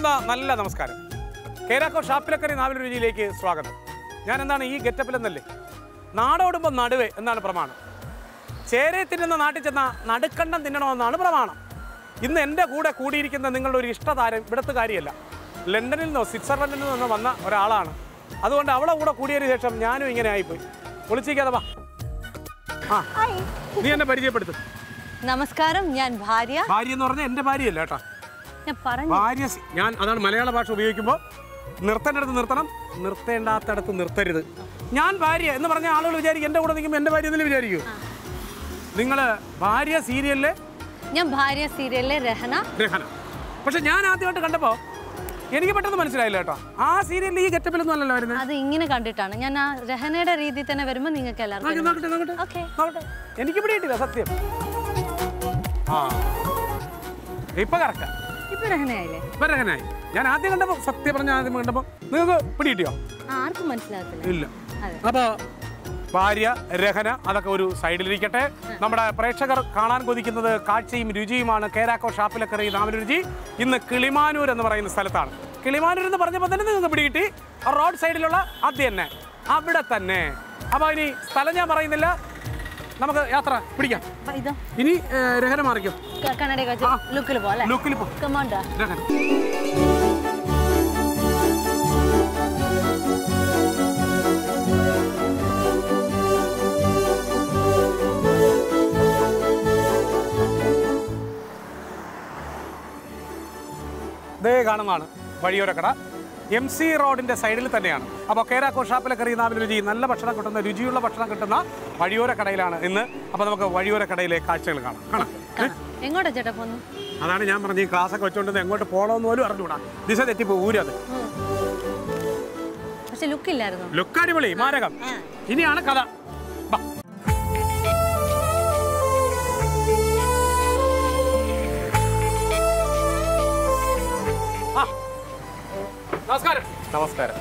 എല്ലാവർക്കും നല്ല നമസ്കാരം കേരാക്കോ ഷാപ്പിലക്കറി നാവിൽ രുചിയിലേക്ക് സ്വാഗതം ഞാൻ എന്താണ് ഈ ഗെറ്റപ്പിലെന്നല്ലേ നാടോടുമ്പോൾ നടുവേ എന്നാണ് പ്രമാണം ചേരെ തിന്നുന്ന നാട്ടിൽ ചെന്ന നടുക്കണ്ടം തിന്നണമെന്നാണ് പ്രമാണം ഇന്ന് എൻ്റെ കൂടെ കൂടിയിരിക്കുന്ന നിങ്ങളുടെ ഒരു ഇഷ്ടതാരം ഇവിടുത്തെ കാര്യമല്ല ലണ്ടനിൽ നിന്നോ സ്വിറ്റ്സർലൻഡിൽ നിന്നോ വന്ന ഒരാളാണ് അതുകൊണ്ട് അവളെ കൂടെ കൂടിയതിന് ശേഷം ഞാനും ഇങ്ങനെ ആയിപ്പോയി ഒളിച്ചിരിക്കാതെ വാ ആ നീ എന്നെ പരിചയപ്പെടുത്തും നമസ്കാരം ഞാൻ ഭാര്യ ഭാര്യ എന്ന് പറഞ്ഞാൽ എൻ്റെ ഭാര്യയല്ല കേട്ടോ ഞാൻ പറഞ്ഞു ഭാര്യ സി- ഞാൻ അതാണ് മലയാള ഭാഷ ഉപയോഗിക്കുമ്പോൾ നിർത്തേണ്ടടുത്ത് നിർത്തണം നിർത്തേണ്ടാത്തടത്ത് നിർത്തരുത് ഞാൻ ഭാര്യ എന്ന് പറഞ്ഞ ആളുകൾ വിചാരിക്കും എൻ്റെ കൂടെ നിൽക്കുമ്പോൾ എൻ്റെ ഭാര്യ എന്നല്ലേ വിചാരിക്കൂ നിങ്ങൾ ഭാര്യ സീരിയലിലെ ഞാൻ ഭാര്യ സീരിയലിലെ രഹന രഹന പക്ഷെ ഞാൻ ആദ്യമായിട്ട് കണ്ടപ്പോൾ എനിക്ക് പെട്ടെന്ന് മനസ്സിലായില്ല കേട്ടോ ആ സീരിയലിൽ ഈ ഗെറ്റപ്പിലൊന്നും അല്ലല്ലോ വരുന്നത് അത് ഇങ്ങനെ കണ്ടിട്ടാണ് ഞാൻ ആ രഹനയുടെ രീതിയിൽ തന്നെ വരുമ്പോൾ നിങ്ങൾക്ക് എല്ലാവർക്കും നോക്കട്ടെ നോക്കട്ടെ ഓക്കെ നോക്കട്ടെ എനിക്ക് പിടിയിട്ടില്ല സത്യം ആ ഇപ്പൊ കറക്റ്റാ ഇപ്പൊ രഹനയായില്ലേ ഇപ്പൊ രഹനായി ഞാൻ ആദ്യം കണ്ടപ്പോൾ സത്യം പറഞ്ഞ ആദ്യം കണ്ടപ്പോൾ നിങ്ങൾക്ക് പിടിയിട്ടിയോ ആ, ആർക്കും മനസ്സിലാകത്തില്ല ഇല്ല അതെ. അപ്പൊ ഭാര്യ രഹന അതൊക്കെ ഒരു സൈഡിലിരിക്കട്ടെ നമ്മുടെ പ്രേക്ഷകർ കാണാൻ കൊതിക്കുന്നത് കാഴ്ചയും രുചിയുമാണ് കേരാക്കോ ഷാപ്പിലക്കറി നാമന രുചി ഇന്ന് കിളിമാനൂർ എന്ന് പറയുന്ന സ്ഥലത്താണ് കിളിമാനൂർ എന്ന് പറഞ്ഞപ്പോൾ തന്നെ നിങ്ങൾക്ക് പിടികിട്ടി ആ റോഡ് സൈഡിലുള്ള ആദ്യം തന്നെ അവിടെ തന്നെ അപ്പൊ ഇനി സ്ഥലം ഞാൻ പറയുന്നില്ല നമുക്ക് യാത്ര പിടിക്കാം അപ്പൊ ഇതോ ഇനി ഏ, രഹന മാറിക്കും ക- കണ്ണടയൊക്കെ വെച്ച് ലുക്കിൽ പോലെ ലുക്കിൽ പോ കമോണ്ടാ രഹന ദേ കാണുന്നതാണ് വഴിയോരക്കട എം സി റോഡിന്റെ സൈഡിൽ തന്നെയാണ് അപ്പോൾ കേരാക്കോ ഷാപ്പിലെ കറി നാവിൽ രുചി നല്ല ഭക്ഷണം കിട്ടുന്ന രുചിയുള്ള ഭക്ഷണം കിട്ടുന്ന വഴിയോര കടയിലാണ് ഇന്ന് അപ്പോൾ നമുക്ക് വഴിയോര കടയിലെ കാഴ്ചകൾ കാണാം കാണാം കാണാം എങ്ങോട്ടാ ചേട്ടാ പോന്നു അതാണ് ഞാൻ പറഞ്ഞത് ഈ ക്ലാസ്സൊക്കെ വെച്ചുകൊണ്ട് എങ്ങോട്ട് പോകണമെന്ന് പോലും അറിഞ്ഞൂടാ ദിശ തെറ്റിപ്പോ ഊരത് പക്ഷെ ലുക്കില്ലായിരുന്നു ലുക്ക് അടിപൊളി മാരകം ഇനിയാണ് കഥ ബാ. ആ. നമസ്കാരം നമസ്കാരം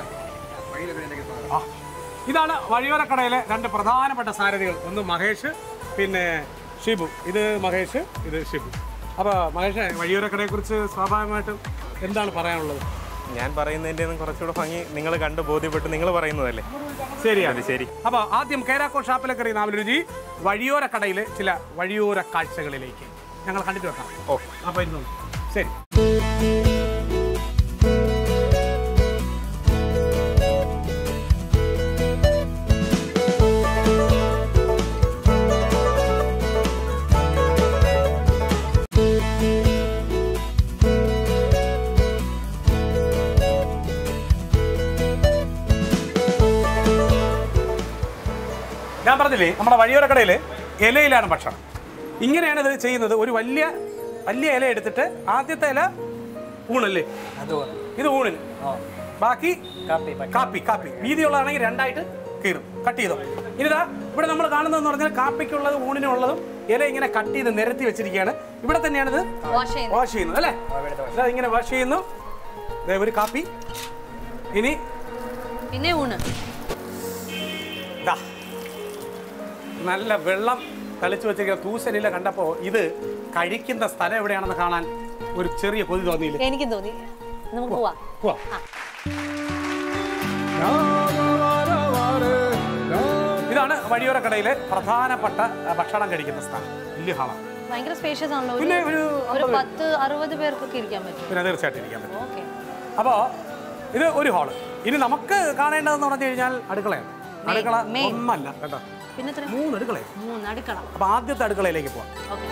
ആ. ഇതാണ് വഴിയോരക്കടയിലെ രണ്ട് പ്രധാനപ്പെട്ട സാരഥികൾ ഒന്ന് മഹേഷ് പിന്നെ ഷിബു ഇത് മഹേഷ് ഇത് ഷിബു അപ്പോൾ മഹേഷ് വഴിയോരക്കടയെ കുറിച്ച് സ്വാഭാവികമായിട്ടും എന്താണ് പറയാനുള്ളത് ഞാൻ പറയുന്നതിൻ്റെ കുറച്ചുകൂടെ ഭംഗി നിങ്ങൾ കണ്ട് ബോധ്യപ്പെട്ട് നിങ്ങൾ പറയുന്നതല്ലേ ശരിയാണ് ശരി അപ്പോൾ ആദ്യം കേരാക്കോ ഷാപ്പിലെ കറി നാവിൽ രുചി വഴിയോര കടയിലെ ചില വഴിയോര കാഴ്ചകളിലേക്ക് ഞങ്ങൾ കണ്ടിട്ട് വെക്കാം ഓ അപ്പോൾ ഇരുന്നു ശരി ഞാൻ പറഞ്ഞില്ലേ നമ്മുടെ വഴിയോര കടയിൽ ഇലയിലാണ് ഭക്ഷണം ഇങ്ങനെയാണ് ഇത് ചെയ്യുന്നത് ഒരു വലിയ വലിയ ഇല എടുത്തിട്ട് ആദ്യത്തെ ഇല ഊണല്ലേ ഇത് ഊണിന് ബാക്കി കാപ്പി കാപ്പി വീതിയുള്ളതാണെങ്കിൽ രണ്ടായിട്ട് കീറും കട്ട് ചെയ്തോ ഇനിതാ ഇവിടെ നമ്മൾ കാണുന്നതെന്ന് പറഞ്ഞാൽ കാപ്പിക്കുള്ളത് ഊണിനുള്ളതും ഇല ഇങ്ങനെ കട്ട് ചെയ്ത് നിരത്തി വെച്ചിരിക്കുകയാണ് ഇവിടെ തന്നെയാണ് ഇത് വാഷ് ചെയ്യുന്നത് വാഷ് ചെയ്യുന്നത് അല്ലേ ഇതാ ഇങ്ങനെ വാഷ് ചെയ്യുന്നു ദേ ഒരു കാപ്പി ഇനി പിന്നെ ഊണ് ദാ നല്ല വെള്ളം തളിച്ചു വെച്ചിരിക്കുന്ന തൂസനില കണ്ടപ്പോൾ ഇത് കഴിക്കുന്ന സ്ഥലം എവിടെയാണെന്ന് കാണാൻ ഒരു ചെറിയ കൊതി തോന്നിയില്ല എനിക്കും തോന്നി നമുക്ക് പോവാം പോവാം. ഇതാണ് വഴിയോര കടയിലെ പ്രധാനപ്പെട്ട ആ, ഭക്ഷണം കഴിക്കുന്ന സ്ഥലം വലിയ ഹാളാണ് ഭയങ്കര സ്പേഷ്യസ് ആണല്ലോ പിന്നെ ഒരു ഒരു ഒരു പത്ത് അറുപത് പേർക്കൊക്കെ ഇരിക്കാൻ പറ്റും പിന്നെ തീർച്ചയായിട്ടും ഇരിക്കാൻ പറ്റും ഓക്കെ അപ്പോൾ ഇത് ഒരു ഹാള് ഇനി നമുക്ക് കാണേണ്ടതെന്ന് പറഞ്ഞു കഴിഞ്ഞാൽ അടുക്കളയാണ് അടുക്കള main. ഒന്നല്ല കേട്ടോ പിന്നെ എത്ര മൂന്ന് അടുക്കളയാണ് മൂന്ന് അടുക്കള അപ്പോൾ ആദ്യത്തെ അടുക്കളയിലേക്ക് പോവാം ഓക്കെ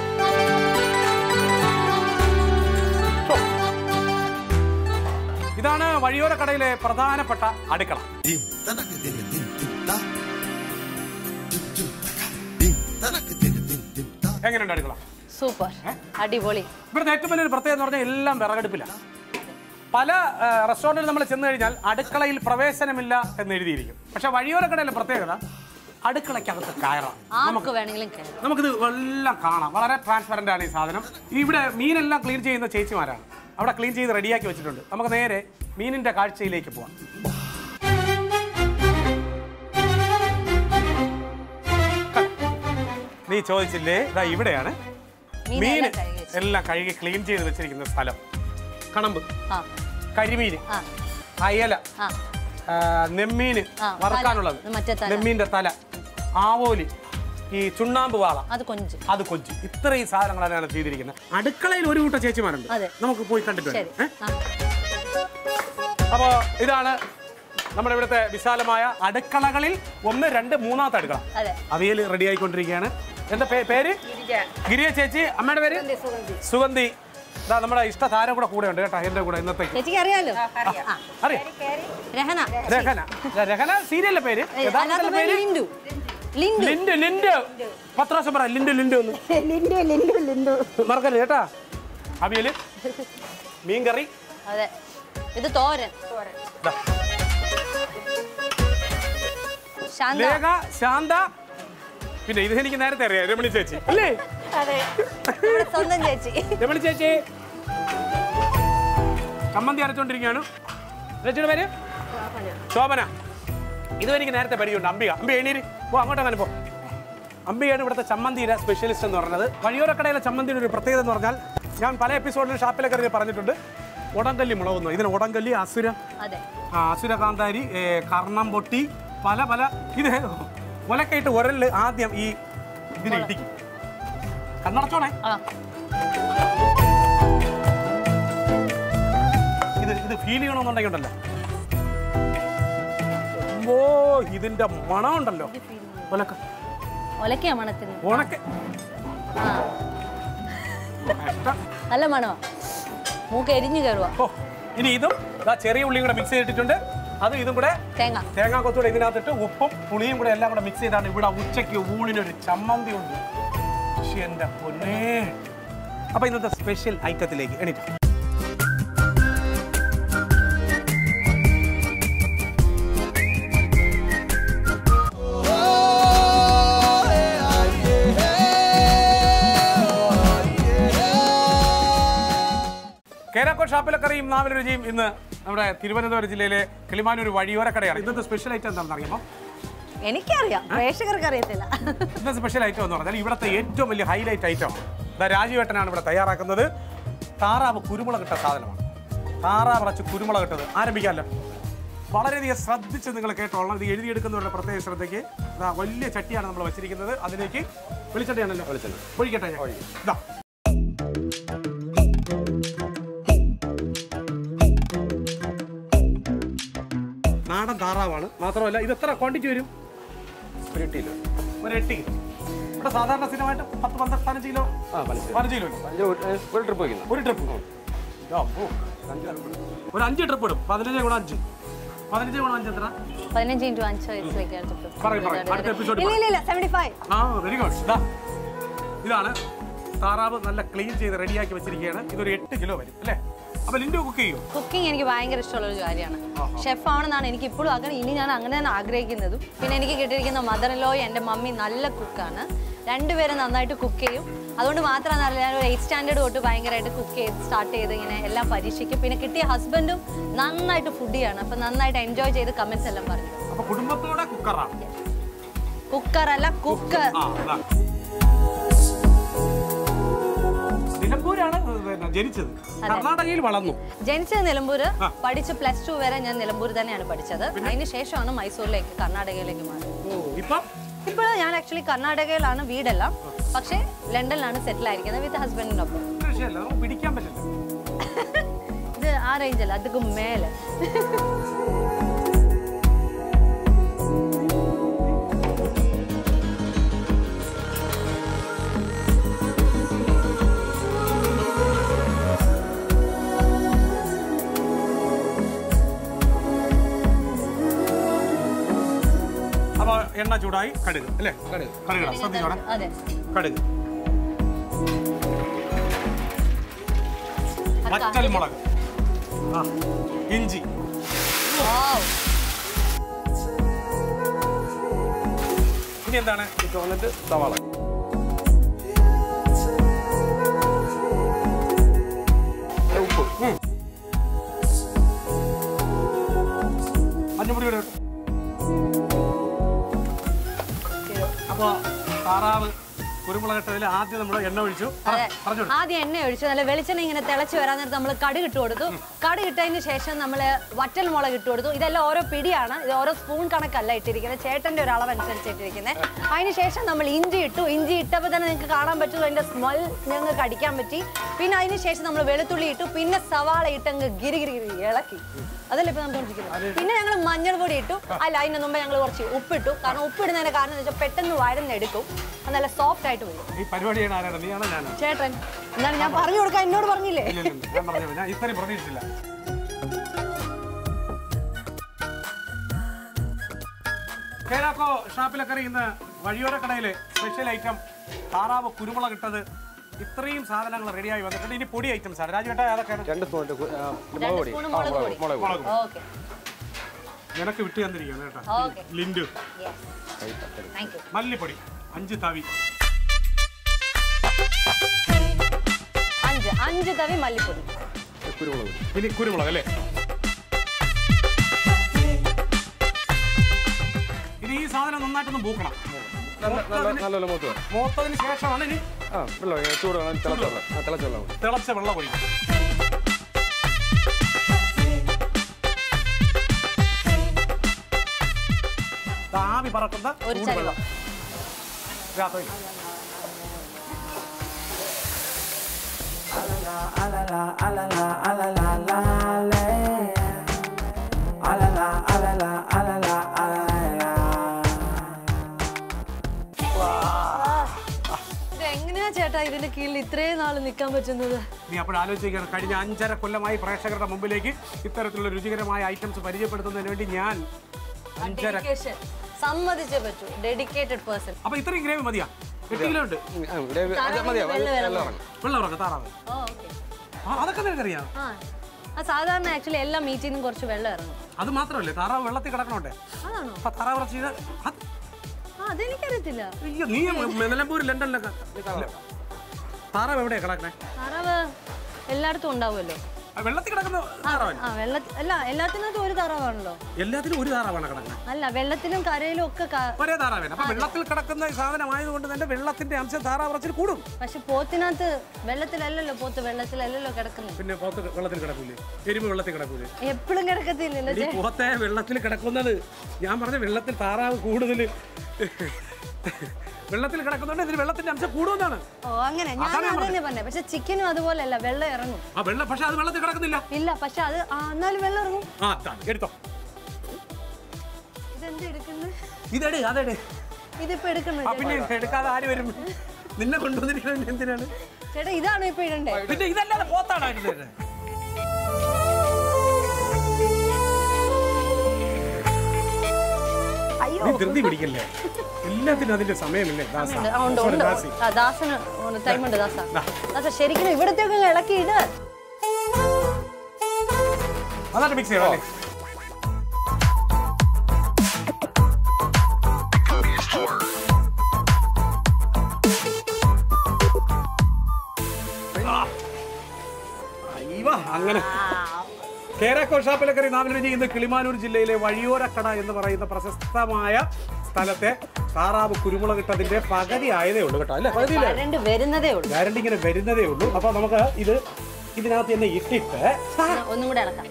ഇതാണ് വഴിയോര കടയിലെ പ്രധാനപ്പെട്ട അടുക്കള dim tanak din din dim ta dim dim taka dim tanak din din dim ta എങ്ങനെയുണ്ട് അടുക്കള സൂപ്പർ അടിപൊളി ഇവിടുത്തെ ഏറ്റവും വലിയൊരു പ്രത്യേകത എന്ന് പറഞ്ഞാൽ എല്ലാം വിറകടുപ്പിലാണ് പല റെസ്റ്റോറൻറ്റിൽ നമ്മൾ ചെന്ന് കഴിഞ്ഞാൽ അടുക്കളയിൽ പ്രവേശനമില്ല എന്ന് എഴുതിയിരിക്കും പക്ഷെ വഴിയോര കടയിലെ പ്രത്യേകത അടുക്കളയ്ക്കകത്ത് കയറാം ആർക്ക് വേണമെങ്കിലും കയറാം നമുക്കിത് എല്ലാം കാണാം വളരെ ട്രാൻസ്പെറൻ്റ് ആണ് ഈ സാധനം ഇവിടെ മീനെല്ലാം ക്ലീൻ ചെയ്യുന്ന ചേച്ചിമാരാണ് അവിടെ ക്ലീൻ ചെയ്ത് റെഡിയാക്കി വെച്ചിട്ടുണ്ട് നമുക്ക് നേരെ മീനിന്റെ കാഴ്ചയിലേക്ക് പോവാം നീ ചോദിച്ചില്ലേ ഇതാ ഇവിടെയാണ് മീൻ മീനെല്ലാം കഴുകി വെച്ചു. എല്ലാം കഴുകി ക്ലീൻ ചെയ്ത് വെച്ചിരിക്കുന്ന സ്ഥലം കണമ്പ് ആ കരിമീൻ ആ അയല ആ ആ, നെമ്മീന് ആ, വറക്കാനുള്ളത് തല. മറ്റേ തല. നെമ്മീന്റെ തല ആവോലി ഈ ചുണ്ണാമ്പ് വാള അത് കൊഞ്ച് അത് കൊഞ്ച് ഇത്രയും സാധനങ്ങളാണ് ചെയ്തിരിക്കുന്നത് അടുക്കളയിൽ ഒരു കൂട്ടം ചേച്ചിമാരുണ്ട് അതെ. നമുക്ക് പോയി കണ്ടിട്ട് ശരി വരാം. ഏ? ആ അപ്പോൾ ഇതാണ് നമ്മുടെ ഇവിടുത്തെ വിശാലമായ അടുക്കളകളിൽ ഒന്ന് രണ്ട് മൂന്നാമത്തെ അടുക്കള അതെ അവിയൽ റെഡി ആയിക്കൊണ്ടിരിക്കുകയാണ് എന്താ പേ- പേര് ഗിരിയ ചേച്ചി അമ്മയുടെ പേര് സുഗന്ധി ഇതാ നമ്മുടെ ഇഷ്ട താരം കൂടെ കൂടെ ഉണ്ട് കേട്ടോ എന്റെ കൂടെ ഇന്നത്തേക്ക് ചേച്ചിക്ക് അറിയാലോ അറിയാം രഹന രഹന രഹന സീരിയലിലെ പേര് അല്ലാത്ത യഥാർത്ഥത്തിലെ പേര് പേര് ലിൻഡു ലിൻഡു ലിൻഡ് ലിൻഡ് പത്ത് പ്രാവശ്യം പറ ലിൻഡ് ലിൻഡ് ഒന്ന് ലിൻഡു ലിൻഡു ലിൻഡു മറക്കല്ലേ കേട്ടാ അവിയല് മീൻകറി അതെ ഇത് തോരൻ ദാ. ശാന്ത ലേഖ ശാന്ത പിന്നെ ഇത് എനിക്ക് നേരത്തെ അറിയാം രമണി ചേച്ചി അല്ലേ അതെ നമ്മുടെ സ്വന്തം ചേച്ചി രമണി ചേച്ചി ചമ്മന്തി അരച്ചോണ്ടിരിക്കുകയാണ് ചേച്ചിയുടെ പേര് ശോഭന ഇതും എനിക്ക് നേരത്തെ പരിചയമുണ്ട് അംബിക അംബിക എണീര് പോ അങ്ങോട്ട് അങ്ങനെ പോ അംബികയാണ് ഇവിടുത്തെ ചമ്മന്തിയുടെ സ്പെഷ്യലിസ്റ്റ് എന്ന് പറയുന്നത് വഴിയോരക്കടയിലെ ചമ്മന്തിയുടെ ഒരു പ്രത്യേകത എന്ന് പറഞ്ഞാൽ ഞാൻ പല എപ്പിസോഡിലും ഷാപ്പിലൊക്കെ ഇറങ്ങി പറഞ്ഞിട്ടുണ്ട് ഉടങ്കല്ലി മുളകുന്നു ഇതിന് ഉടങ്കല്ലി അസുര അതെ ആ, അസുരകാന്താരി ഏ, കർണം പൊട്ടി പല പല ഇത് ഒലക്കയിട്ട് ഉരലിൽ ആദ്യം ഈ ഇതിനെ ഇടിക്കും കണ്ണടച്ചോണേ ആ ഇത് ഇത് ഫീൽ ചെയ്യണമെന്നുണ്ടെങ്കിൽ ഉണ്ടല്ലോ ഓ ഇതിന്റെ മണം ഉണ്ടല്ലോ ഒലക്ക ഒലക്കയാ മണത്തിന് ഉണക്ക ആ നല്ല മണമാ മൂക്ക് എരിഞ്ഞു കയറുക ഓ ഇനി ഇതും ദാ ചെറിയ ഉള്ളിയും കൂടെ മിക്സ് ചെയ്തിട്ടുണ്ട് അതും ഇതും കൂടെ തേങ്ങ തേങ്ങാ കൊത്തൂടെ ഇതിനകത്തിട്ട് ഉപ്പും പുളിയും കൂടെ എല്ലാം കൂടെ മിക്സ് ചെയ്താണ് ഇവിടെ ഉച്ചയ്ക്ക് ഊണിനൊരു ചമ്മന്തി ഉണ്ട് പക്ഷെ എൻ്റെ പൊന്നേ അപ്പൊ ഇന്നത്തെ സ്പെഷ്യൽ ഐറ്റത്തിലേക്ക് എണീറ്റ് കേരാക്കോ ഷാപ്പിലക്കറിയും നാവിലെ രുചിയും ഇന്ന് നമ്മുടെ തിരുവനന്തപുരം ജില്ലയിലെ കിളിമാനൂർ വഴിയോര കടയാണ് ഇന്നത്തെ സ്പെഷ്യൽ ഐറ്റം എന്താണെന്ന് അറിയുമ്പോൾ എനിക്കറിയാം പ്രേക്ഷകർക്ക് അറിയത്തില്ല ഇന്നത്തെ സ്പെഷ്യൽ ഐറ്റം എന്ന് പറഞ്ഞാൽ ഇവിടുത്തെ ഏറ്റവും വലിയ ഹൈലൈറ്റ് ഐറ്റം ഇതാ രാജുവേട്ടനാണ് ഇവിടെ തയ്യാറാക്കുന്നത് താറാവ് കുരുമുളകിട്ട സാധനമാണ് താറാവ് അടച്ച് കുരുമുളകിട്ടത് ആരംഭിക്കാമല്ലോ വളരെയധികം ശ്രദ്ധിച്ച് നിങ്ങൾ കേട്ടോളണം ഇത് എഴുതിയെടുക്കുന്നവരുടെ പ്രത്യേക ശ്രദ്ധയ്ക്ക് ഇതാ വലിയ ചട്ടിയാണ് നമ്മൾ വെച്ചിരിക്കുന്നത് അതിലേക്ക് വെളിച്ചട്ടിയാണല്ലോ വെളിച്ചെണ്ണ ഒഴിക്കട്ടെ ഞാൻ. ഇതാ നാടൻ താറാവാണ് മാത്രമല്ല ഇത് എത്ര ക്വാണ്ടിറ്റി വരും ഒരു എട്ട് കിലോ ഒരു എട്ട് കിലോ ഇവിടെ സാധാരണ സ്ഥിരമായിട്ട് പത്ത് പന്ത്രണ്ട് പതിനഞ്ച് കിലോ പതിനഞ്ച് കിലോ ഒരു ട്രിപ്പ് വയ്ക്കുന്നു ഒരു ട്രിപ്പ് ഒരു അഞ്ച് ട്രിപ്പ് ഇടും പതിനഞ്ച് ഗുണം അഞ്ച് പതിനഞ്ച് ഗുണം അഞ്ച് എത്ര പതിനഞ്ച് ഇൻറ്റു അഞ്ച് വയസ്സിലേക്ക് എടുത്തിട്ട് പറയും പറയും അടുത്ത എപ്പിസോഡ് ഇല്ല ഇല്ല ഇല്ല സെവൻറ്റി ഫൈവ് ആ വെരി ഗുഡ് ഇതാ ഇതാണ് താറാവ് നല്ല ക്ലീൻ ചെയ്ത് റെഡിയാക്കി വെച്ചിരിക്കുകയാണ് ഇതൊരു എട്ട് കിലോ വരും അല്ലേ അപ്പൊ ലിൻഡു കുക്ക് ചെയ്യും കുക്കിംഗ് എനിക്ക് ഭയങ്കര ഇഷ്ടമുള്ള ഒരു കാര്യമാണ് ഷെഫ് ആണെന്നാണ് എനിക്ക് ഇപ്പോഴും ആഗ്രഹം ഇനി ഞാൻ അങ്ങനെ തന്നെ ആഗ്രഹിക്കുന്നതും പിന്നെ എനിക്ക് കിട്ടിയിരിക്കുന്ന മദർ ലോ എൻ്റെ മമ്മി നല്ല കുക്കാണ് രണ്ടുപേരും നന്നായിട്ട് കുക്ക് ചെയ്യും അതുകൊണ്ട് മാത്രമാണ് അറിയില്ല ഞാൻ ഒരു എയ്റ്റ് സ്റ്റാൻഡേർഡ് തൊട്ട് ഭയങ്കരമായിട്ട് കുക്ക് ചെയ്ത് സ്റ്റാർട്ട് ചെയ്ത് ഇങ്ങനെ എല്ലാം പരീക്ഷിക്കും പിന്നെ കിട്ടിയ ഹസ്ബൻഡും നന്നായിട്ട് ഫുഡിയാണ് അപ്പം നന്നായിട്ട് എൻജോയ് ചെയ്ത് കമൻസ് എല്ലാം പറഞ്ഞു അപ്പൊ കുടുംബത്തോടെ കുക്കറാണ് കുക്കർ അല്ല കുക്കർ ആ അതാ നിലമ്പൂരാണ് പിന്നെ ജനിച്ചത് കർണാടകയിൽ വളർന്നു ജനിച്ചത് നിലമ്പൂര് പഠിച്ച് പ്ലസ് ടു വരെ ഞാൻ നിലമ്പൂർ തന്നെയാണ് പഠിച്ചത് അതിന് ശേഷമാണ് മൈസൂരിലേക്ക് കർണാടകയിലേക്ക് മാറിയത് ഓ ഇപ്പം ഇപ്പോൾ ഞാൻ ആക്ച്വലി കർണാടകയിലാണ് വീടെല്ലാം പക്ഷേ ലണ്ടനിലാണ് സെറ്റിൽ ആയിരിക്കുന്നത് വിത്ത് ഹസ്ബൻഡിനൊപ്പം ഒരു വിഷയമല്ല നമുക്ക് പിടിക്കാൻ പറ്റില്ല ഇത് ആ റേഞ്ചല്ല അതുക്ക് മേലെ അപ്പൊ എണ്ണ ചൂടായി കടുക് അല്ലേ കടുക് കടുക് ശ്രദ്ധിച്ചോടെ അതെ കടുക് വറ്റൽ മുളക് ആ ഇഞ്ചി Wow. ഇനി എന്താണ് ഇത് വന്നിട്ട് സവാള ഉപ്പ് മഞ്ഞപ്പൊടി കൂടെ ഇട്ടു. അപ്പൊ താറാവ് കുരുമുളകിട്ട് കടയിൽ ആദ്യം നമ്മൾ എണ്ണ ഒഴിച്ചു പറ, അതെ പറഞ്ഞോളൂ ആദ്യം എണ്ണ ഒഴിച്ചു നല്ല വെളിച്ചെണ്ണ ഇങ്ങനെ തിളച്ച് വരാൻ നേരത്ത് നമ്മൾ കടുക് ഇട്ട് കൊടുത്തു കടുക് ഇട്ടതിന് ശേഷം നമ്മൾ വറ്റൽ മുളക് ഇട്ട് കൊടുത്തു ഇതെല്ലാം ഓരോ പിടിയാണ് ഇത് ഓരോ സ്പൂൺ കണക്കല്ല ഇട്ടിരിക്കുന്നത് ചേട്ടന്റെ ഒരു അളവ് അനുസരിച്ച് ഇട്ടിരിക്കുന്നത് അതിന് ശേഷം നമ്മൾ ഇഞ്ചി ഇട്ടു ഇഞ്ചി ഇട്ടപ്പോൾ തന്നെ നിങ്ങൾക്ക് കാണാൻ പറ്റും അതിന്റെ സ്മെൽ ഞങ്ങൾക്ക് അടിക്കാൻ പറ്റി പിന്നെ അതിന് ശേഷം നമ്മൾ വെളുത്തുള്ളി ഇട്ടു പിന്നെ സവാള ഇട്ടങ്ങ് ഗിരി ഗിരി ഗിരി ഇളക്കി അതല്ലേ ഇപ്പൊ നടന്നുകൊണ്ടിരിക്കുന്നത് പിന്നെ ഞങ്ങൾ മഞ്ഞൾ പൊടി ഇട്ടു അല്ല അതിന് മുമ്പ് ഞങ്ങൾ കുറച്ച് ഉപ്പിട്ടു കാരണം ഉപ്പിടുന്നതിന്റെ കാരണം എന്ന് വെച്ചാൽ പെട്ടെന്ന് വഴന്നെടുക്കും അത് നല്ല സോഫ്റ്റ് ആയിട്ട് വരും ഈ പരിപാടി ചെയ്യണ ആരാണ് നീയാണോ ഞാനോ ചേട്ടൻ എന്താണ് ഞാൻ പറഞ്ഞു കൊടുക്കാൻ എന്നോട് പറഞ്ഞില്ലേ ഇല്ല, ഇല്ല, ഇല്ല. ഞാൻ പറഞ്ഞു ഞാൻ ഇത്രയും പ്രതീക്ഷിച്ചില്ല കേരാക്കോ ഷാപ്പിലൊക്കെ ഇന്ന് വഴിയോര കടയിലെ സ്പെഷ്യൽ ഐറ്റം താറാവ് കുരുമുളക് ഇട്ടത് ഇത്രയും സാധനങ്ങൾ റെഡിയായി വന്നിട്ടുണ്ട് ഇനി പൊടി ഐറ്റംസ് ആണ് രാജുവേട്ട ഏതൊക്കെയാണ് രണ്ട് സ്പൂൺ രണ്ട് സ്പൂൺ മുളക് പൊടി മുളക് പൊടി ഓക്കെ നിനക്ക് വിട്ടു തന്നിരിക്കുകയാണ് കേട്ടോ ഓക്കെ ലിൻഡു താങ്ക് യു മല്ലിപ്പൊടി അഞ്ച് തവി അഞ്ച് അഞ്ച് തവി മല്ലിപ്പൊടി കുരുമുളക് പൊടി ഇനി കുരുമുളക് അല്ലേ ഇനി ഈ സാധനം നന്നായിട്ടൊന്ന് പൂക്കണം നല്ല നല്ല നല്ലപോലെ മൂത്ത് വരും മൂത്തതിന് ശേഷമാണ് ഇനി ആ വെള്ളം ഇങ്ങനെ ചൂട് വേണം തിളച്ച വെള്ളം ആ തിളച്ച വെള്ളം മതി തിളച്ച വെള്ളം ഒഴിക്കും ആവി പറക്കുന്ന ഒരു ചൂട് വെള്ളം ഇതിനകത്ത് ഒഴിക്കും. ഇത് എങ്ങനെയാ ചേട്ടാ ഇതിന്റെ കീഴിൽ ഇത്രയും നാൾ നിൽക്കാൻ പറ്റുന്നത് നീ അപ്പോൾ ആലോചിക്കുകയാണ് കഴിഞ്ഞ അഞ്ചര കൊല്ലമായി പ്രേക്ഷകരുടെ മുമ്പിലേക്ക് ഇത്തരത്തിലുള്ള രുചികരമായ ഐറ്റംസ് പരിചയപ്പെടുത്തുന്നതിന് വേണ്ടി ഞാൻ അഞ്ചര ഡെഡിക്കേഷൻ സമ്മതിച്ചേ പറ്റൂ ഡെഡിക്കേറ്റഡ് പേഴ്സൺ അപ്പൊ ഇത്രയും ഗ്രേവി മതിയാ എട്ട് കിലോ ഉണ്ട് ആ, ഇവിടെ അത് മതിയാവും അത് വെള്ളം വെള്ളം ഇറങ്ങും വെള്ളം ഇറങ്ങും താറാവ് ഓ ഓക്കെ ആ, അതൊക്കെ നിനക്കറിയാം ആ ആ സാധാരണ ആക്ച്വലി എല്ലാ മീറ്റിൽ നിന്നും കുറച്ച് വെള്ളം ഇറങ്ങും അത് മാത്രമല്ലേ താറാവ് വെള്ളത്തിൽ കിടക്കണോണ്ടേ അതാണോ അപ്പൊ താറാവ് ഇറച്ചി ഇത് അത് ആ അതെനിക്കറിയത്തില്ല അയ്യോ നീ നിലമ്പൂർ ലണ്ടനിലൊക്കെ താറാവ് എവിടെയാ കിടക്കണേ താറാവ് എല്ലായിടത്തും ഉണ്ടാവുമല്ലോ ആ, വെള്ളത്തിൽ കിടക്കുന്ന താറാവല്ല ആ വെള്ളത്തിൽ അല്ല എല്ലാത്തിനകത്തും ഒരു താറാവാണല്ലോ എല്ലാത്തിലും ഒരു താറാവാണ് കിടക്കുന്നത് അല്ല വെള്ളത്തിലും കരയിലും ഒക്കെ ക- ഒരേ താറാവേന അപ്പൊ വെള്ളത്തിൽ കിടക്കുന്ന ഈ സാധനമായതുകൊണ്ട് തന്നെ വെള്ളത്തിന്റെ അംശം താറാവ് ഇറച്ചിൽ കൂടും പക്ഷെ പോത്തിനകത്ത് വെള്ളത്തിലല്ലല്ലോ പോത്ത് വെള്ളത്തിലല്ലല്ലോ കിടക്കുന്നത് പിന്നെ പോത്ത് വെള്ളത്തിൽ കിടക്കൂലേ എരുമ വെള്ളത്തിൽ കിടക്കൂലേ എപ്പോഴും കിടക്കത്തില്ലല്ലോ ഈ പോത്തെ വെള്ളത്തിൽ കിടക്കുന്നത് ഞാൻ പറഞ്ഞ വെള്ളത്തിൽ താറാവ് കൂടുതൽ വെള്ളത്തിൽ കിടക്കുന്നുണ്ട് ഇതിന് വെള്ളത്തിന്റെ അംശം കൂടുമെന്നാണ് ഓ അങ്ങനെ ഞാൻ അത് തന്നെ പറഞ്ഞേ പക്ഷെ ചിക്കനും അതുപോലെയല്ല വെള്ളം ഇറങ്ങും ആ വെള്ളം പക്ഷെ അത് വെള്ളത്തിൽ കിടക്കുന്നില്ല ഇല്ല പക്ഷെ അത് ആ, എന്നാലും വെള്ളം ഇറങ്ങും ആ അതാണ് എടുത്തോ ഇതെന്ത് എടുക്കുന്നത് ഇതെടേ അതെടേ ഇതിപ്പോ എടുക്കുന്നത് ആ പിന്നെ എടുക്കാതെ ആര് വരും നിന്നെ കൊണ്ടുവന്നിരിക്കുന്നത് എന്തിനാണ് ചേട്ടാ ഇതാണോ ഇപ്പൊ ഇടണ്ടേ പിന്നെ ഇതല്ലാതെ പോത്താണ് ആയിട്ട് അയ്യോ നീ ധൃതി പിടിക്കല്ലേ എല്ലാത്തിനും അതിന്റെ സമയമില്ലേ ദാസ. ഉണ്ട്, ആ, ഉണ്ട്, ഉണ്ട്. ദാസി. ആ, ദാസന് ടൈമുണ്ട് ദാസ ദാസ ശരിക്കും ഇവിടത്തേക്ക് ഇളക്കി ഇട് അതാണ് മിക്സ് ചെയ്യണം അല്ലേ ആ. അയ്യവ, അങ്ങനെ കേരക്കോ ഷാപ്പിലക്കറി നാവിലുരുചി ഇന്ന് കിളിമാനൂർ ജില്ലയിലെ വഴിയോരക്കട എന്ന് പറയുന്ന പ്രശസ്തമായ സ്ഥലത്തെ താറാവ് കുരുമുളക് ഇട്ടതിന്റെ പകുതി ആയതേ ഉള്ളൂ കേട്ടോ അല്ലേ പകുതിയില്ലേ കരണ്ട് വരുന്നതേ ഉള്ളൂ ഗ്യാരണ്ടി ഇങ്ങനെ വരുന്നതേ ഉള്ളൂ അപ്പൊ നമുക്ക് ഇത് ഇതിനകത്ത് തന്നെ ഇട്ടിട്ട് ഒന്നും കൂടെ ഇളക്കാം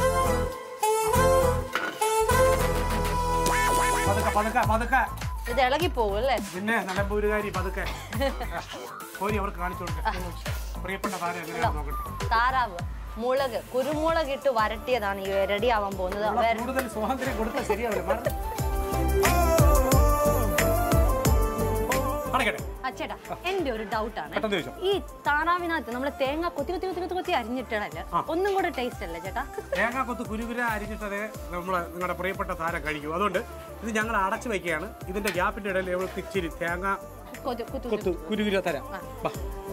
പതുക്കെ പതുക്കെ പതുക്കെ ഇത് ഇളകി പോകും അല്ലേ പിന്നെ നിലമ്പൂരുകാരി പതുക്കെ കോരി അവർക്ക് കാണിച്ചു കൊടുക്കുക പ്രിയപ്പെട്ട താരം എങ്ങനെയാണെന്ന് നോക്കട്ടെ താറാവ് മുളക് കുരുമുളക് ഇട്ട് വരട്ടിയതാണ് ഈ റെഡി ആവാൻ പോകുന്നത് ഉള്ള വര- കൂടുതൽ സ്വാതന്ത്ര്യം കൊടുത്താൽ ശരിയാവില്ല മാഡം. കാണിക്കട്ടെ അച്ചേട്ടാ എന്റെ ഒരു ഡൗട്ട് ആണ് പെട്ടെന്ന് ചോദിച്ചോ. ഈ താറാവിനകത്ത് നമ്മൾ തേങ്ങ കൊത്തി കൊത്തി കൊത്തി കൊത്തി കൊത്തി അരിഞ്ഞിട്ടല്ലേ ഒന്നും കൂടെ ടേസ്റ്റ് അല്ലേ ചേട്ടാ തേങ്ങ കൊത്ത് കുരുകുര അരിഞ്ഞിട്ടതേ നമ്മൾ നിങ്ങളുടെ പ്രിയപ്പെട്ട താരം കഴിക്കും അതുകൊണ്ട് ഇത് ഞങ്ങൾ അടച്ചു വയ്ക്കുകയാണ് ഇതിന്റെ ഗ്യാപ്പിന്റെ ഇടയിൽ എവിടെ ഇച്ചിരി തേങ്ങ കൊത്തി കുത്തി കൊത്ത് കുരുകുര തരാം വാ.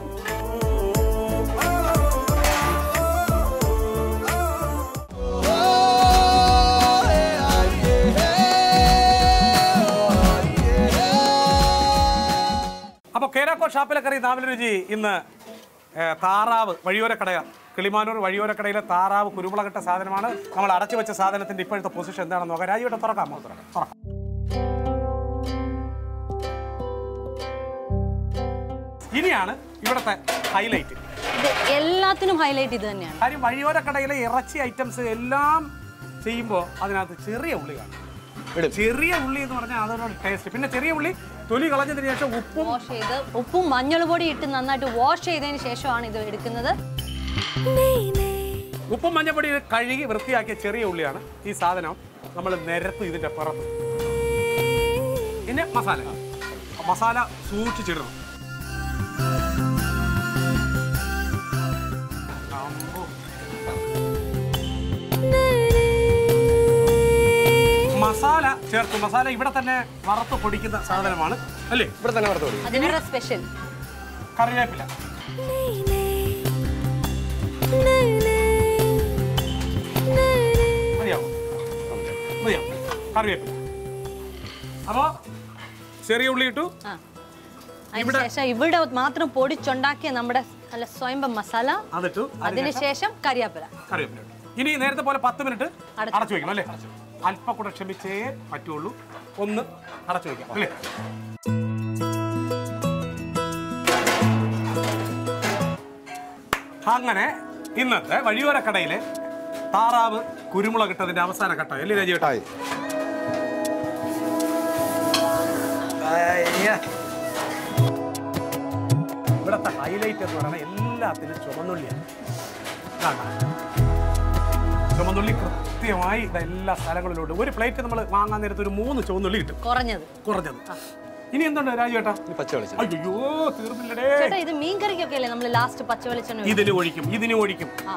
അപ്പോൾ കേരാക്കോ ഷാപ്പിലെ കറി നാവിലെ രുചി ഇന്ന് ഏ, താറാവ് വഴിയോരക്കടയ കിളിമാനൂർ വഴിയോരക്കടയിലെ താറാവ് കുരുമുളകിട്ട സാധനമാണ് നമ്മൾ അടച്ചു വെച്ച സാധനത്തിന്റെ ഇപ്പോഴത്തെ പൊസിഷൻ എന്താണെന്ന് നോക്കാം രാജീവട്ടെ തുറക്കാം തുറക്കാം തുറക്കാം ഇനിയാണ് ഇവിടുത്തെ ഹൈലൈറ്റ് ഇത് എല്ലാത്തിനും ഹൈലൈറ്റ് ഇത് തന്നെയാണ് കാര്യം വഴിയോര കടയിലെ ഇറച്ചി ഐറ്റംസ് എല്ലാം ചെയ്യുമ്പോൾ അതിനകത്ത് ചെറിയ ഉള്ളി കാണും ചെറിയ ഉള്ളി എന്ന് പറഞ്ഞാൽ അതൊരു ടേസ്റ്റ് പിന്നെ ചെറിയ ഉള്ളി തൊലി കളഞ്ഞതിന് ശേഷം ഉപ്പും വാഷ് ചെയ്ത് ഉപ്പും മഞ്ഞൾ പൊടി ഇട്ട് നന്നായിട്ട് വാഷ് ചെയ്തതിന് ശേഷമാണ് ഇത് എടുക്കുന്നത് ഉപ്പും മഞ്ഞപ്പൊടി കഴുകി വൃത്തിയാക്കിയ ചെറിയ ഉള്ളിയാണ് ഈ സാധനം നമ്മൾ നിരത്തും ഇതിന്റെ പുറത്ത് പിന്നെ മസാല മസാല സൂക്ഷിച്ചിടണം അമ്പോ. മസാല ചേർത്ത് മസാല ഇവിടെ തന്നെ വറുത്ത് പൊടിക്കുന്ന സാധനമാണ് അല്ലേ ഇവിടെ തന്നെ വറുത്ത് കൊടുക്കും അതിനുള്ള സ്പെഷ്യൽ കറിവേപ്പില മതിയാവും മതിയാവും കറിവേപ്പില അപ്പോൾ ചെറിയ ഉള്ളി ഇട്ടു ആ അതിനുശേഷം ഇവിടെ മാത്രം പൊടിച്ചുണ്ടാക്കിയ നമ്മുടെ നല്ല സ്വയംഭം മസാല അതിട്ടു അതിനുശേഷം കരിയാപ്പില കറിവേപ്പില ഇട്ടു ഇനി നേരത്തെ പോലെ പത്ത് മിനിറ്റ് അടച്ചു അടച്ചു വെക്കണം അല്ലേ അല്പം കൂടെ ക്ഷമിച്ചേ പറ്റുള്ളൂ ഒന്ന് അടച്ചു വെക്കാം അല്ലേ അങ്ങനെ ഇന്നത്തെ വഴിയോര കടയിലെ താറാവ് കുരുമുളക് ഇട്ടതിന്റെ അവസാന ഘട്ടം അല്ലേ രജി ആയി ഇവിടുത്തെ ഹൈലൈറ്റ് എന്ന് പറയുന്നത് എല്ലാത്തിനും ചുമന്നുള്ളിയാണ് കാണാം. ചുമന്നുള്ളി കൃത്യമായി ഇത് എല്ലാ സ്ഥലങ്ങളിലും ഒരു പ്ലേറ്റ് നമ്മൾ വാങ്ങാൻ നേരത്ത് ഒരു മൂന്ന് ചുവന്നുള്ളി കിട്ടും കുറഞ്ഞത് കുറഞ്ഞത് ഇനി എന്തുണ്ട് രാജു ചേട്ടാ ഇനി പച്ച വെളിച്ചം അയ്യോ തീർന്നില്ലടേ ചേട്ടാ ഇത് മീൻ കറിക്കൊക്കെ അല്ലേ നമ്മൾ ലാസ്റ്റ് പച്ച വെളിച്ചെണ്ണ ഒഴിക്കുന്നത്? ഇതിന് ഒഴിക്കും ഇതിന് ഒഴിക്കും ആ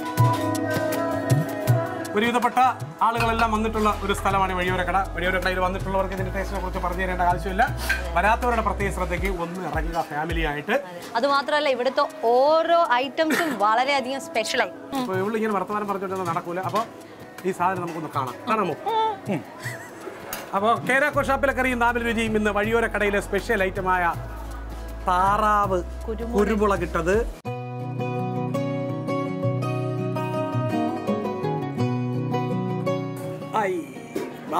ഒരുവിധപ്പെട്ട ആളുകളെല്ലാം വന്നിട്ടുള്ള ഒരു സ്ഥലമാണ് ഈ വഴിയോരക്കട വഴിയോരക്കടയിൽ വന്നിട്ടുള്ളവർക്ക് ഇതിന്റെ ടേസ്റ്റിനെ കുറിച്ച് പറഞ്ഞു തരേണ്ട ആവശ്യമില്ല വരാത്തവരുടെ പ്രത്യേക ശ്രദ്ധയ്ക്ക് ഒന്ന് ഇറങ്ങുക ഫാമിലി ആയിട്ട് അത് മാത്രമല്ല ഇവിടുത്തെ ഓരോ ഐറ്റംസും വളരെയധികം സ്പെഷ്യലായി അപ്പോൾ ഇവിടെ ഇങ്ങനെ വർത്തമാനം പറഞ്ഞിട്ടൊന്നും നടക്കൂല അപ്പോൾ ഈ സാധനം നമുക്കൊന്ന് കാണാം കാണാമോ ഉം. അപ്പോൾ കേരാക്കോ ഷാപ്പിലെ കറിയും നാവിൽ രുചിയും ഇന്ന് വഴിയോര കടയിലെ സ്പെഷ്യൽ ഐറ്റമായ താറാവ് കുരുമുളക്. കുരുമുളകിട്ടത് ഐ വാ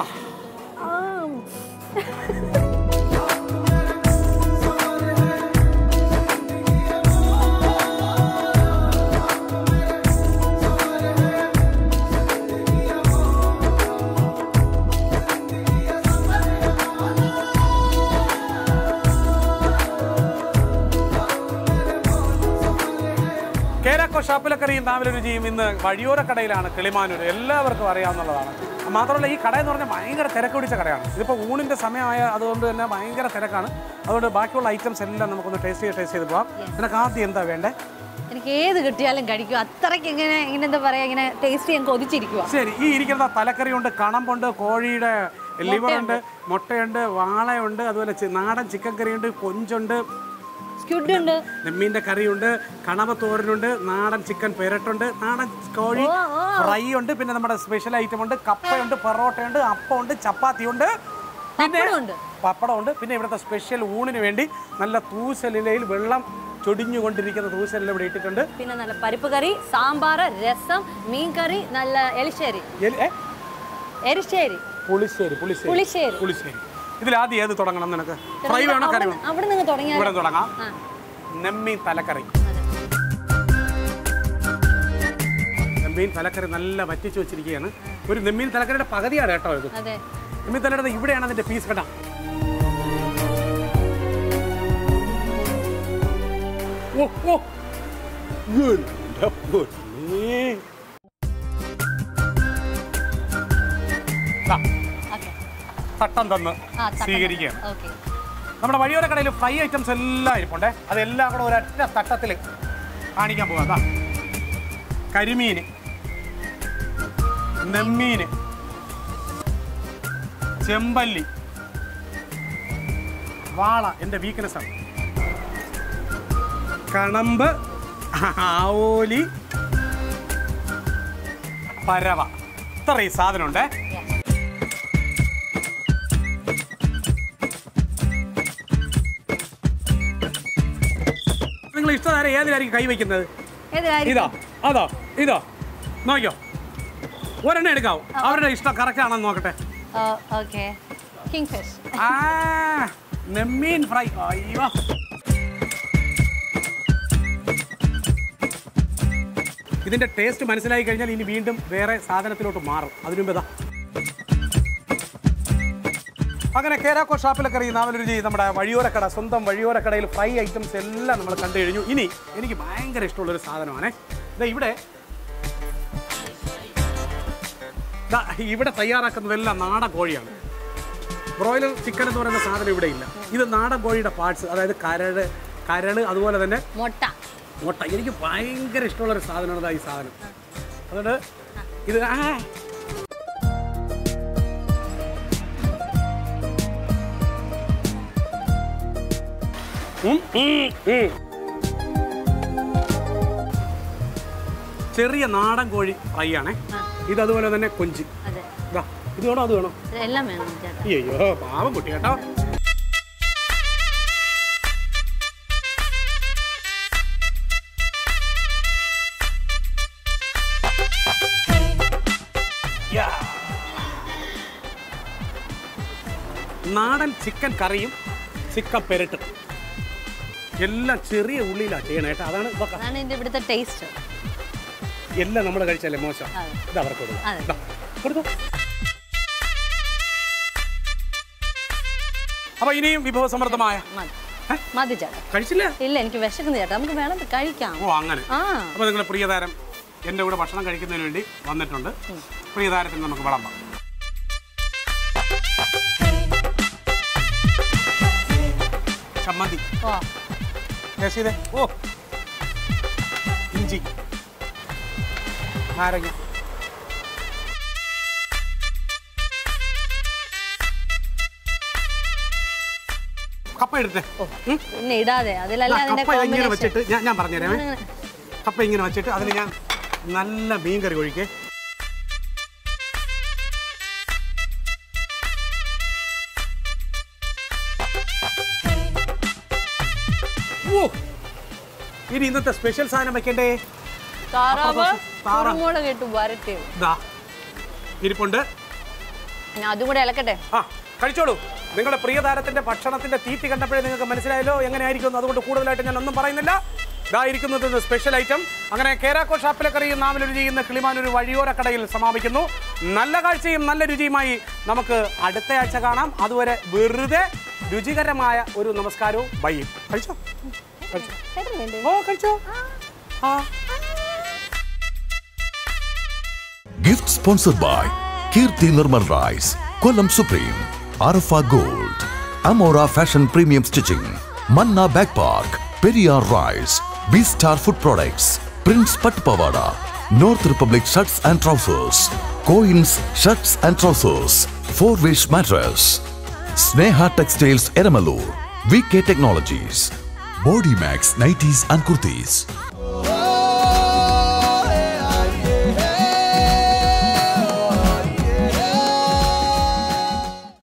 കേരാക്കോ ഷാപ്പിലെ കറിയും നാവിലെ രുചിയും ഇന്ന് വഴിയോര കടയിലാണ് കിളിമാനൂർ എല്ലാവർക്കും അറിയാവുന്നതാണ് മാത്രമല്ല ഈ കട എന്ന് പറഞ്ഞാൽ ഭയങ്കര തിരക്ക് പിടിച്ച കടയാണ് ഇതിപ്പോൾ ഊണിൻ്റെ സമയമായ അതുകൊണ്ട് തന്നെ ഭയങ്കര തിരക്കാണ് അതുകൊണ്ട് ബാക്കിയുള്ള ഐറ്റംസ് എല്ലാം നമുക്കൊന്ന് ടേസ്റ്റ് ചെയ്ത് ടേസ്റ്റ് ചെയ്ത് പോകാം നിനക്ക് ആദ്യം എന്താ വേണ്ടേ എനിക്ക് ഏത് കിട്ടിയാലും കഴിക്കും അത്രയ്ക്ക് ഇങ്ങനെ ഇങ്ങനെ എന്താ പറയാ ഇങ്ങനെ ടേസ്റ്റ് ചെയ്യാൻ കൊതിച്ചിരിക്കുക ശരി ഈ ഇരിക്കുന്ന തലക്കറിയുണ്ട് കണമ്പുണ്ട് കോഴിയുടെ ലിവറുണ്ട് മുട്ടയുണ്ട് വാളയുണ്ട് അതുപോലെ ചി- നാടൻ ചിക്കൻ കറിയുണ്ട് കൊഞ്ചുണ്ട് സ്ക്യുഡ് ഉണ്ട് നെമ്മീൻ്റെ കറിയുണ്ട് കണവ തോരനുണ്ട് നാടൻ ചിക്കൻ പെരട്ടുണ്ട് നാടൻ കോഴി ഫ്രൈ ഉണ്ട് പിന്നെ നമ്മുടെ സ്പെഷ്യൽ ഐറ്റം ഉണ്ട് കപ്പയുണ്ട് പൊറോട്ടയുണ്ട് അപ്പമുണ്ട് ചപ്പാത്തിയുണ്ട് പിന്നെ പപ്പടമുണ്ട്. പപ്പടമുണ്ട് പിന്നെ ഇവിടുത്തെ സ്പെഷ്യൽ ഊണിന് വേണ്ടി നല്ല തൂസലിലയിൽ വെള്ളം ചൊടിഞ്ഞുകൊണ്ടിരിക്കുന്ന തൂസലിൽ ഇവിടെ ഇട്ടിട്ടുണ്ട് പിന്നെ നല്ല പരിപ്പ് കറി സാമ്പാർ രസം മീൻ കറി നല്ല എലിശ്ശേരി എലി- ഏ? എരിശ്ശേരി പുളിശ്ശേരി പുളിശ്ശേരി പുളിശ്ശേരി പുളിശ്ശേരി ഇതിലാദ്യം ഏത് തുടങ്ങണം നിനക്ക് ഫ്രൈ വേണോ കറി വേണോ അവിടെ നിന്ന് തുടങ്ങിയാൽ ഇവിടെ തുടങ്ങാം ആ. നെമ്മീൻ തലക്കറി നെമ്മീൻ തലക്കറി നല്ല വറ്റിച്ച് വെച്ചിരിക്കുകയാണ് ഒരു നെമ്മീൻ തലക്കറിയുടെ പകുതിയാണ് കേട്ടോ ഇത് അതെ നെമ്മീൻ തലയുടെ ഇവിടെയാണ് അതിന്റെ പീസ് കേട്ടോ ഓ ഓ എൻ്റെ പൊന്നേ. ദാ, ഓക്കെ തട്ടം തന്ന് ആ സ്വീകരിക്കുകയാണ് ഓക്കെ നമ്മുടെ വഴിയോര കടയിൽ ഫ്രൈ ഐറ്റംസ് എല്ലാം ഇരിപ്പുണ്ടേ അതെല്ലാം കൂടെ ഒരൊറ്റ തട്ടത്തിൽ കാണിക്കാൻ പോകാം ദാ. കരിമീൻ നെമ്മീൻ ചെമ്പല്ലി വാള എൻ്റെ വീക്ക്നെസ് ആണ് കണമ്പ് ആവോലി പരവ ഇത്രയും സാധനമുണ്ടേ നിങ്ങൾ ഇഷ്ടതാരം ഏതിലായിരിക്കും കൈവയ്ക്കുന്നത് ഏതായിരിക്കും ഇതാ അതോ ഇതോ നോക്കിയോ ഒരെണ്ണം എടുക്കാവോ അവരുടെ ഇഷ്ടം കറക്റ്റ് ആണെന്ന് നോക്കട്ടെ ഓക്കെ കിങ് ഫിഷ് ആ നെമ്മീൻ ഫ്രൈ അയ്യോ ഇതിൻ്റെ ടേസ്റ്റ് മനസ്സിലായി കഴിഞ്ഞാൽ ഇനി വീണ്ടും വേറെ സാധനത്തിലോട്ട് മാറും അതിനു മുമ്പ് ഇതാ അങ്ങനെ കേരാക്കോ ഷാപ്പിലൊക്കെ അറിയുന്ന നാവൽ രുചി നമ്മുടെ വഴിയോരക്കട സ്വന്തം വഴിയോരക്കടയിൽ ഫ്രൈ ഐറ്റംസ് എല്ലാം നമ്മൾ കണ്ടു കഴിഞ്ഞു ഇനി എനിക്ക് ഭയങ്കര ഇഷ്ടമുള്ളൊരു സാധനമാണ് ഇതാ ഇവിടെ ദാ ഇവിടെ തയ്യാറാക്കുന്നതെല്ലാം നാടൻ കോഴിയാണ് ബ്രോയിലർ ചിക്കൻ എന്ന് പറയുന്ന സാധനം ഇവിടെ ഇല്ല ഇത് നാടൻ കോഴിയുടെ പാർട്സ് അതായത് കരട് കരട് അതുപോലെ തന്നെ മുട്ട മുട്ട എനിക്ക് ഭയങ്കര ഇഷ്ടമുള്ളൊരു സാധനമാണ് ദാ ഈ സാധനം അതുകൊണ്ട് ഇത് ആ ഉം, ഉം, ഉം. ചെറിയ നാടൻ കോഴി ഫ്രൈ ആണേ ഇത് അതുപോലെ തന്നെ കൊഞ്ച് അതെ ഇതാ ഇത് വേണോ അത് വേണോ എല്ലാം വേണം ചേട്ടാ അയ്യോ പാവം കുട്ടി കേട്ടോ യാ. നാടൻ ചിക്കൻ കറിയും ചിക്കൻ പെരട്ടും എല്ലാം ചെറിയ ഉള്ളിയിലാണ് ചെയ്യണേ കേട്ടോ അതാണ് ഇതൊക്കെ അതാണ് ഇതിന്റെ ഇവിടുത്തെ ടേസ്റ്റ് എല്ലാം നമ്മൾ കഴിച്ചല്ലേ മോശം അതെ. ഇത് അവർക്ക് കൊടുക്കും അതെ. ദാ, കൊടുത്തോ അപ്പൊ ഇനിയും വിഭവസമൃദ്ധമായ മതി മതി ചേട്ടാ കഴിച്ചില്ല ഇല്ല എനിക്ക് വിശക്കുന്നു ചേട്ടാ നമുക്ക് വേണം കഴിക്കാം ഓ അങ്ങനെ ആ അപ്പൊ നിങ്ങളുടെ പ്രിയതാരം എൻ്റെ കൂടെ ഭക്ഷണം കഴിക്കുന്നതിന് വേണ്ടി വന്നിട്ടുണ്ട് പ്രിയതാരത്തിന് നമുക്ക് വിളമ്പാം ചമ്മന്തി ഓ രസീതെ ഓ ഇഞ്ചി നാരങ്ങ കപ്പ എടുത്തേ ഉം. പിന്നെ ഇടാതെ ദാ, അതിലല്ല അതിന്റെ കപ്പ ഇങ്ങനെ കോമ്പിനേഷൻ വെച്ചിട്ട് ഞാൻ ഞാൻ പറഞ്ഞുതരാമേ കപ്പ ഇങ്ങനെ വെച്ചിട്ട് അതിന് ഞാൻ നല്ല മീൻ കറി ഒഴിക്കേ ഓ ഇനി ഇന്നത്തെ സ്പെഷ്യൽ സാധനം വെക്കണ്ടേ താറാവ് താറാവ്. കുരുമുളക് ഇട്ട് വരട്ടി ഇതാ ഇരിപ്പുണ്ട് ഞാൻ അതും കൂടെ ഇളക്കട്ടെ ആ കഴിച്ചോളൂ നിങ്ങളുടെ പ്രിയതാരത്തിന്റെ ഭക്ഷണത്തിന്റെ തീറ്റി കണ്ടപ്പോഴേ നിങ്ങൾക്ക് മനസ്സിലായല്ലോ എങ്ങനെയായിരിക്കും എന്ന് അതുകൊണ്ട് കൂടുതലായിട്ട് ഞാൻ ഒന്നും പറയുന്നില്ല ഇതായിരിക്കുന്നത് സ്പെഷ്യൽ ഐറ്റം അങ്ങനെ കേരാക്കോ ഷാപ്പിലെ കറിയും നാമിൽ രുചി ചെയ്യുന്ന കിളിമാനൊരു വഴിയോര കടയിൽ സമാപിക്കുന്നു നല്ല കാഴ്ചയും നല്ല രുചിയുമായി നമുക്ക് അടുത്ത ആഴ്ച കാണാം അതുവരെ വെറുതെ രുചികരമായ ഒരു നമസ്കാരവും ബൈയും കഴിച്ചോ കഴിച്ചോ ചേട്ടൻ വേണ്ടേ? ഓ കഴിച്ചോ ആ Gift sponsored by Kirti Nirmal Rice, Kollam Supreme, Arafa Gold, Amora Fashion Premium Stitching, Manna Back Park, Periyar Rice, B-Star Food Products, Prince Pat Pavada, North Republic Shirts and Trousers, Coins Shirts and Trousers, Four Wish Mattress, Sneha Textiles Eramalur, VK Technologies, Body Max Nighties and Kurtis,